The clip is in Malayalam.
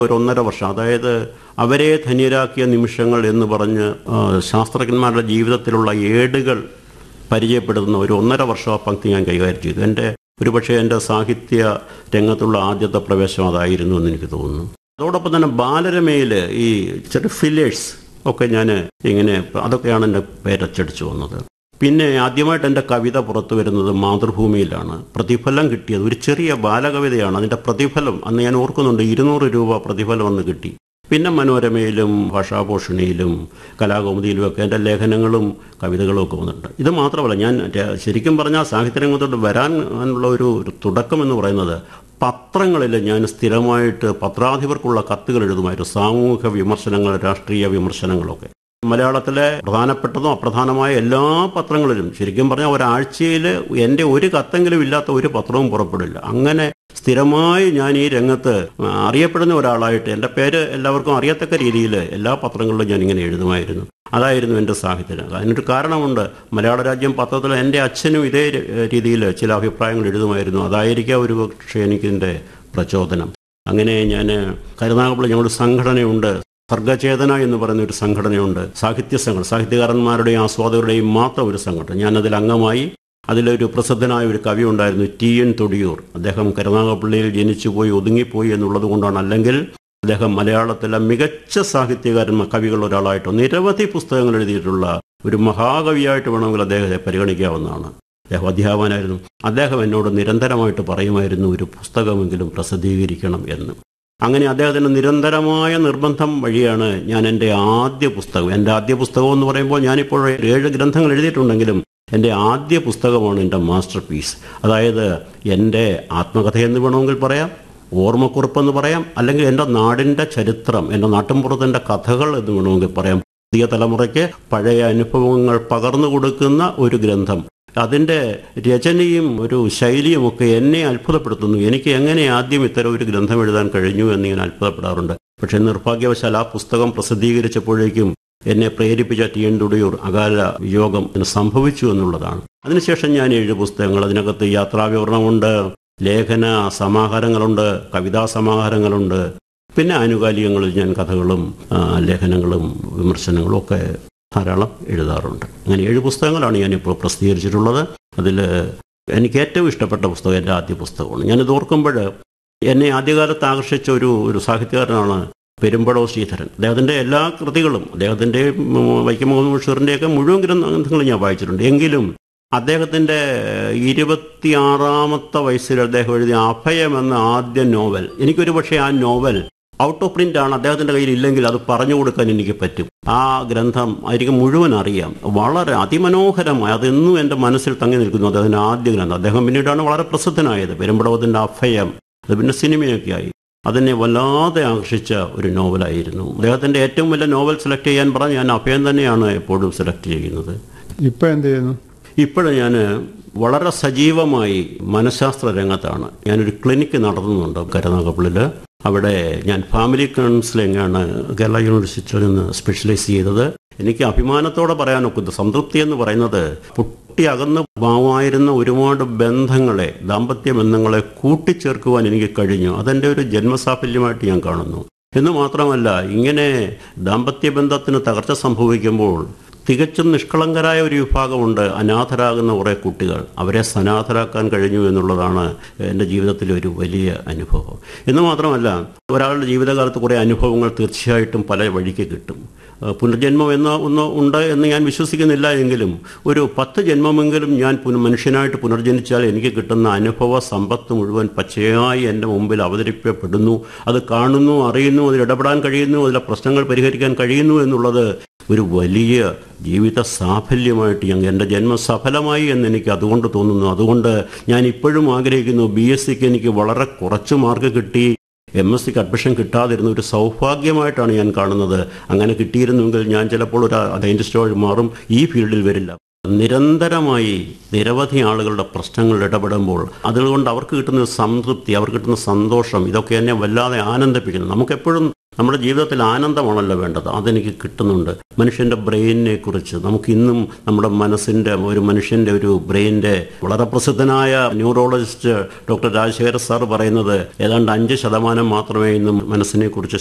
ഒരു ഒന്നര വർഷം അതായത് അവരെ ധന്യരാക്കിയ നിമിഷങ്ങൾ എന്ന് പറഞ്ഞ് ആ, ശാസ്ത്രജ്ഞന്മാരുടെ ജീവിതത്തിലുള്ള ഏടുകൾ പരിചയപ്പെടുത്തുന്ന ഒരു ഒന്നര വർഷം ആ പങ്ക്തി ഞാൻ കൈകാര്യം ചെയ്തു എൻ്റെ ഒരുപക്ഷെ എൻ്റെ സാഹിത്യ രംഗത്തുള്ള ആദ്യത്തെ പ്രവേശനം അതായിരുന്നു എന്ന് എനിക്ക് തോന്നുന്നു അതോടൊപ്പം തന്നെ ബാലരമയിൽ ഈ ചെറിയ ഫില്ലേഴ്സ് ഒക്കെ ഞാൻ ഇങ്ങനെ അതൊക്കെയാണ് എൻ്റെ പേരച്ചടിച്ചു വന്നത് പിന്നെ ആദ്യമായിട്ട് എൻ്റെ കവിത പുറത്തു വരുന്നത് മാതൃഭൂമിയിലാണ് പ്രതിഫലം കിട്ടിയത് ഒരു ചെറിയ ബാലകവിതയാണ് അതിൻ്റെ പ്രതിഫലം അന്ന് ഞാൻ ഓർക്കുന്നുണ്ട് ഇരുന്നൂറ് രൂപ പ്രതിഫലം അന്ന് കിട്ടി പിന്നെ മനോരമയിലും ഭാഷാഭൂഷണിയിലും കലാകൗമുദിയിലും ഒക്കെ എൻ്റെ ലേഖനങ്ങളും കവിതകളും ഒക്കെ വന്നിട്ടുണ്ട് ഇത് മാത്രമല്ല ഞാൻ ര- ശരിക്കും പറഞ്ഞാൽ സാഹിത്യരംഗത്തോട്ട് വരാൻ ഉള്ള ഒരു ഒരു തുടക്കം എന്ന് പറയുന്നത് പത്രങ്ങളിൽ ഞാൻ സ്ഥിരമായിട്ട് പത്രാധിപർക്കുള്ള കത്തുകൾ എഴുതുമായിരുന്നു സാമൂഹിക വിമർശനങ്ങൾ രാഷ്ട്രീയ വിമർശനങ്ങളൊക്കെ മലയാളത്തിലെ പ്രധാനപ്പെട്ടതും അപ്രധാനമായ എല്ലാ പത്രങ്ങളിലും ശരിക്കും പറഞ്ഞാൽ ഒരാഴ്ചയിൽ എൻ്റെ ഒരു കത്തെങ്കിലും ഇല്ലാത്ത ഒരു പത്രവും പുറപ്പെടില്ല അങ്ങനെ സ്ഥിരമായി ഞാൻ ഈ രംഗത്ത് അറിയപ്പെടുന്ന ഒരാളായിട്ട് എൻ്റെ പേര് എല്ലാവർക്കും അറിയത്തക്ക രീതിയിൽ എല്ലാ പത്രങ്ങളിലും ഞാൻ ഇങ്ങനെ എഴുതുമായിരുന്നു അതായിരുന്നു എൻ്റെ സാഹിത്യം അതിനൊരു കാരണമുണ്ട് മലയാള രാജ്യം പത്രത്തിൽ എൻ്റെ അച്ഛനും ഇതേ രീതിയിൽ ചില അഭിപ്രായങ്ങൾ എഴുതുമായിരുന്നു അതായിരിക്കാം ഒരു പക്ഷേ എനിക്കിതിൻ്റെ പ്രചോദനം അങ്ങനെ ഞാൻ കരുനാഗപ്പള്ളി ഞങ്ങളുടെ സംഘടനയുണ്ട് സർഗചേതന എന്ന് പറയുന്ന ഒരു സംഘടനയുണ്ട് സാഹിത്യ സംഘടന സാഹിത്യകാരന്മാരുടെയും ആസ്വാദകരുടെയും മാത്രം ഒരു സംഘടന ഞാനതിൽ അംഗമായി അതിലൊരു പ്രസിദ്ധനായ ഒരു കവി ഉണ്ടായിരുന്നു ടി എൻ തൊടിയൂർ അദ്ദേഹം കരുനാഗപ്പള്ളിയിൽ ജനിച്ചുപോയി ഒതുങ്ങിപ്പോയി എന്നുള്ളത് കൊണ്ടാണ് അല്ലെങ്കിൽ അദ്ദേഹം മലയാളത്തിലെ മികച്ച സാഹിത്യകാരന്മാർ കവികൾ ഒരാളായിട്ടോ നിരവധി പുസ്തകങ്ങൾ എഴുതിയിട്ടുള്ള ഒരു മഹാകവിയായിട്ട് വേണമെങ്കിൽ അദ്ദേഹത്തെ പരിഗണിക്കാവുന്നതാണ് അദ്ദേഹം അധ്യാപകനായിരുന്നു അദ്ദേഹം എന്നോട് നിരന്തരമായിട്ട് പറയുമായിരുന്നു ഒരു പുസ്തകമെങ്കിലും പ്രസിദ്ധീകരിക്കണം എന്ന് അങ്ങനെ അദ്ദേഹത്തിന് നിരന്തരമായ നിർബന്ധം വഴിയാണ് ഞാൻ എൻ്റെ ആദ്യ പുസ്തകം എൻ്റെ ആദ്യ പുസ്തകം എന്ന് പറയുമ്പോൾ ഞാനിപ്പോൾ ഏഴ് ഗ്രന്ഥങ്ങൾ എഴുതിയിട്ടുണ്ടെങ്കിലും എൻ്റെ ആദ്യ പുസ്തകമാണ് എൻ്റെ മാസ്റ്റർ പീസ് അതായത് എൻ്റെ ആത്മകഥയെന്ന് വേണമെങ്കിൽ പറയാം ഓർമ്മക്കുറിപ്പെന്ന് പറയാം അല്ലെങ്കിൽ എൻ്റെ നാടിൻ്റെ ചരിത്രം എൻ്റെ നാട്ടിൻപുറത്തിൻ്റെ കഥകൾ എന്ന് വേണമെങ്കിൽ പറയാം പുതിയ തലമുറയ്ക്ക് പഴയ അനുഭവങ്ങൾ പകർന്നു കൊടുക്കുന്ന ഒരു ഗ്രന്ഥം അതിൻ്റെ രചനയും ഒരു ശൈലിയും ഒക്കെ എന്നെ അത്ഭുതപ്പെടുത്തുന്നു എനിക്ക് എങ്ങനെ ആദ്യം ഇത്തരം ഒരു ഗ്രന്ഥം എഴുതാൻ കഴിഞ്ഞു എന്ന് ഞാൻ അത്ഭുതപ്പെടാറുണ്ട് പക്ഷെ നിർഭാഗ്യവശാൽ ആ പുസ്തകം പ്രസിദ്ധീകരിച്ചപ്പോഴേക്കും എന്നെ പ്രേരിപ്പിച്ച ടി എൻ തുടിയൂർ അകാല വിയോഗം ഇതിന് സംഭവിച്ചു എന്നുള്ളതാണ് അതിനുശേഷം ഞാൻ ഏഴ് പുസ്തകങ്ങൾ അതിനകത്ത് യാത്രാവിവരണമുണ്ട് ലേഖന സമാഹാരങ്ങളുണ്ട് കവിതാ സമാഹാരങ്ങളുണ്ട് പിന്നെ ആനുകാലികങ്ങളിൽ ഞാൻ കഥകളും ആ, ലേഖനങ്ങളും വിമർശനങ്ങളും ഒക്കെ ധാരാളം എഴുതാറുണ്ട് അങ്ങനെ ഏഴ് പുസ്തകങ്ങളാണ് ഞാനിപ്പോൾ പ്രസിദ്ധീകരിച്ചിട്ടുള്ളത് അതിൽ എനിക്ക് ഏറ്റവും ഇഷ്ടപ്പെട്ട പുസ്തകം എൻ്റെ ആദ്യ പുസ്തകമാണ് ഞാനിത് ഓർക്കുമ്പോൾ എന്നെ ആദ്യകാലത്ത് ആകർഷിച്ച ഒരു ഒരു സാഹിത്യകാരനാണ് പെരുമ്പടോ ശ്രീധരൻ അദ്ദേഹത്തിൻ്റെ എല്ലാ കൃതികളും അദ്ദേഹത്തിൻ്റെ വൈക്കം മുഹമ്മദ് ബഷീറിൻ്റെയൊക്കെ മുഴുവൻ ഗ്രന്ഥങ്ങളും ഞാൻ വായിച്ചിട്ടുണ്ട് എങ്കിലും അദ്ദേഹത്തിൻ്റെ ഇരുപത്തിയാറാമത്തെ വയസ്സിൽ അദ്ദേഹം എഴുതിയ അഭയം എന്ന ആദ്യ നോവൽ എനിക്കൊരു പക്ഷേ ആ നോവൽ ഔട്ട് ഓഫ് പ്രിന്റ് ആണ് അദ്ദേഹത്തിന്റെ കയ്യിൽ ഇല്ലെങ്കിൽ അത് പറഞ്ഞു കൊടുക്കാൻ എനിക്ക് പറ്റും ആ ഗ്രന്ഥം എനിക്ക് മുഴുവൻ അറിയാം വളരെ അതിമനോഹരമായി അതെന്നും എൻ്റെ മനസ്സിൽ തങ്ങി നിൽക്കുന്നു അദ്ദേഹത്തിന്റെ ആദ്യ ഗ്രന്ഥം അദ്ദേഹം പിന്നീടാണ് വളരെ പ്രസിദ്ധനായത് പെരുമ്പടവത്തിന്റെ അഭയം അത് പിന്നെ സിനിമയൊക്കെ ആയി അതെന്നെ വല്ലാതെ ആകർഷിച്ച ഒരു നോവലായിരുന്നു അദ്ദേഹത്തിന്റെ ഏറ്റവും വലിയ നോവൽ സെലക്ട് ചെയ്യാൻ പറഞ്ഞ് ഞാൻ അഭയം തന്നെയാണ് എപ്പോഴും സെലക്ട് ചെയ്യുന്നത് ഇപ്പൊ എന്ത് ചെയ്യുന്നു ഇപ്പോഴും ഞാൻ വളരെ സജീവമായി മനഃശാസ്ത്ര രംഗത്താണ് ഞാനൊരു ക്ലിനിക്ക് നടത്തുന്നുണ്ട് കരുനാഗപ്പള്ളിൽ അവിടെ ഞാൻ ഫാമിലി കൗൺസിലിംഗാണ് കേരള യൂണിവേഴ്സിറ്റിയിൽ നിന്ന് സ്പെഷ്യലൈസ് ചെയ്തത് എനിക്ക് അഭിമാനത്തോടെ പറയാനൊക്കുന്നത് സംതൃപ്തി എന്ന് പറയുന്നത് പൊട്ടി അകന്ന് ഭാവമായിരുന്ന ഒരുപാട് ബന്ധങ്ങളെ ദാമ്പത്യ ബന്ധങ്ങളെ കൂട്ടിച്ചേർക്കുവാൻ എനിക്ക് കഴിഞ്ഞു അതെൻ്റെ ഒരു ജന്മസാഫല്യമായിട്ട് ഞാൻ കാണുന്നു എന്ന് മാത്രമല്ല ഇങ്ങനെ ദാമ്പത്യ ബന്ധത്തിന് തകർച്ച സംഭവിക്കുമ്പോൾ തികച്ചും നിഷ്കളങ്കരായ ഒരു വിഭാഗമുണ്ട് അനാഥരാകുന്ന കുറേ കുട്ടികൾ അവരെ സനാഥരാക്കാൻ കഴിഞ്ഞു എന്നുള്ളതാണ് എൻ്റെ ജീവിതത്തിലെ ഒരു വലിയ അനുഭവം എന്ന് മാത്രമല്ല ഒരാളുടെ ജീവിതകാലത്ത് കുറേ അനുഭവങ്ങൾ തീർച്ചയായിട്ടും പല വഴിക്ക് കിട്ടും ഏഹ് പുനർജന്മം എന്ന ഒന്ന് ഉണ്ട് എന്ന് ഞാൻ വിശ്വസിക്കുന്നില്ല എങ്കിലും ഒരു പത്ത് ജന്മമെങ്കിലും ഞാൻ പുന- മനുഷ്യനായിട്ട് പുനർജനിച്ചാൽ എനിക്ക് കിട്ടുന്ന അനുഭവ സമ്പത്ത് മുഴുവൻ പച്ചയായി എൻ്റെ മുമ്പിൽ അവതരിപ്പിക്കപ്പെടുന്നു അത് കാണുന്നു അറിയുന്നു അതിൽ ഇടപെടാൻ കഴിയുന്നു അതിലെ പ്രശ്നങ്ങൾ പരിഹരിക്കാൻ കഴിയുന്നു എന്നുള്ളത് ഒരു വലിയ ജീവിത സാഫല്യമായിട്ട് ഞാൻ എൻ്റെ ജന്മം സഫലമായി എന്ന് എനിക്ക് അതുകൊണ്ട് തോന്നുന്നു അതുകൊണ്ട് ഞാൻ ഇപ്പോഴും ആഗ്രഹിക്കുന്നു ബി എസ് സിക്ക് എനിക്ക് വളരെ കുറച്ച് മാർക്ക് കിട്ടി എം എസ് സിക്ക് അഡ്മിഷൻ കിട്ടാതിരുന്ന ഒരു സൗഭാഗ്യമായിട്ടാണ് ഞാൻ കാണുന്നത് അങ്ങനെ കിട്ടിയിരുന്നുവെങ്കിൽ ഞാൻ ചിലപ്പോൾ ഒരു സയൻറ്റിസ്റ്റോട് മാറും ഈ ഫീൽഡിൽ വരില്ല നിരന്തരമായി നിരവധി ആളുകളുടെ പ്രശ്നങ്ങളിൽ ഇടപെടുമ്പോൾ അതുകൊണ്ട് അവർക്ക് കിട്ടുന്ന ഒരു സംതൃപ്തി അവർക്ക് കിട്ടുന്ന സന്തോഷം ഇതൊക്കെ എന്നെ വല്ലാതെ ആനന്ദിപ്പിക്കുന്നു നമുക്കെപ്പോഴും നമ്മുടെ ജീവിതത്തിൽ ആനന്ദമാണല്ലോ വേണ്ടത് അതെനിക്ക് കിട്ടുന്നുണ്ട് മനുഷ്യന്റെ ബ്രെയിനിനെ കുറിച്ച് നമുക്ക് ഇന്നും നമ്മുടെ മനസ്സിന്റെ ഒരു മനുഷ്യന്റെ ഒരു ബ്രെയിനിന്റെ വളരെ പ്രസിദ്ധനായ ന്യൂറോളജിസ്റ്റ് ഡോക്ടർ രാജശേഖര സാർ പറയുന്നത് ഏതാണ്ട് അഞ്ച് ശതമാനം മാത്രമേ ഇന്നും മനസ്സിനെ കുറിച്ച്